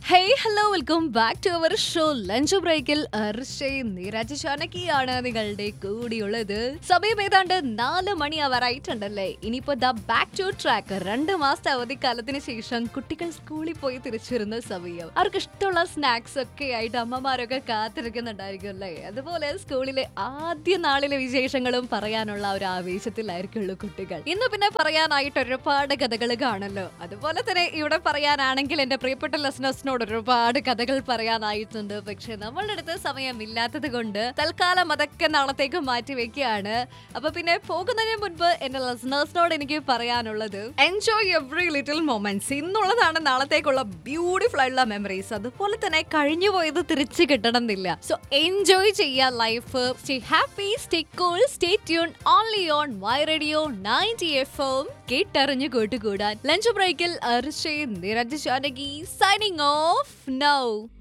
hey hello welcome back to our show lunch ബ്രേക്കിൽ അർഷയും നീരാജ് ചാനകിയാണ് നിങ്ങളുടെ കൂടിയുള്ളത് സമയം ഏതാണ്ട് നാല് മണി ആവാറായിട്ടുണ്ടല്ലേ ഇനിയിപ്പോ ദ ബാക്ക് ടു ട്രാക്ക് രണ്ട് മാസത്തെ അവധിക്കാലത്തിന് ശേഷം കുട്ടികൾ സ്കൂളിൽ പോയി തിരിച്ചു വരുന്ന സമയം അവർക്ക് ഇഷ്ടമുള്ള സ്നാക്സ് ഒക്കെ ആയിട്ട് അമ്മമാരൊക്കെ കാത്തിരിക്കുന്നുണ്ടായിരിക്കും അല്ലേ അതുപോലെ സ്കൂളിലെ ആദ്യ നാളിലെ വിശേഷങ്ങളും പറയാനുള്ള ഒരു ആവേശത്തിലായിരിക്കുള്ളൂ കുട്ടികൾ ഇന്ന് പിന്നെ പറയാനായിട്ട് ഒരുപാട് കഥകൾ കാണല്ലോ അതുപോലെ തന്നെ ഇവിടെ പറയാനാണെങ്കിൽ എന്റെ പ്രിയപ്പെട്ട ലെസനേഴ്സിനോട് ഒരുപാട് കഥകൾ പറയാനായിട്ടുണ്ട് പക്ഷെ നമ്മളുടെ അടുത്ത് സമയമില്ലാത്തത് കൊണ്ട് തൽക്കാലം അതൊക്കെ നാളത്തേക്ക് മാറ്റി വെക്കുകയാണ് അപ്പൊ പിന്നെ പോകുന്നതിന് മുൻപ് എന്റെ ലെസനേഴ്സിനോട് എനിക്ക് പറയാനുള്ളത് എൻജോയ് എവറി ലിറ്റിൽ മൊമെന്റ്സ് ഇന്നുള്ളതാണ് നാളത്തേക്കുള്ള ബ്യൂട്ടിഫുൾ ആയിട്ടുള്ള മെമ്മറീസ് അതുപോലെ തന്നെ കഴിഞ്ഞു പോയത് തിരിച്ചു കിട്ടണം എന്നില്ല സോ എൻജോയ് ചെയ്യാ life stay happy stay cool stay tune only on my radio ninety F M കേട്ടറിഞ്ഞു കൂട്ടുകൂടാൻ ലഞ്ച് ബ്രേക്കിൽ അർഷയും Niranj Janaki signing off now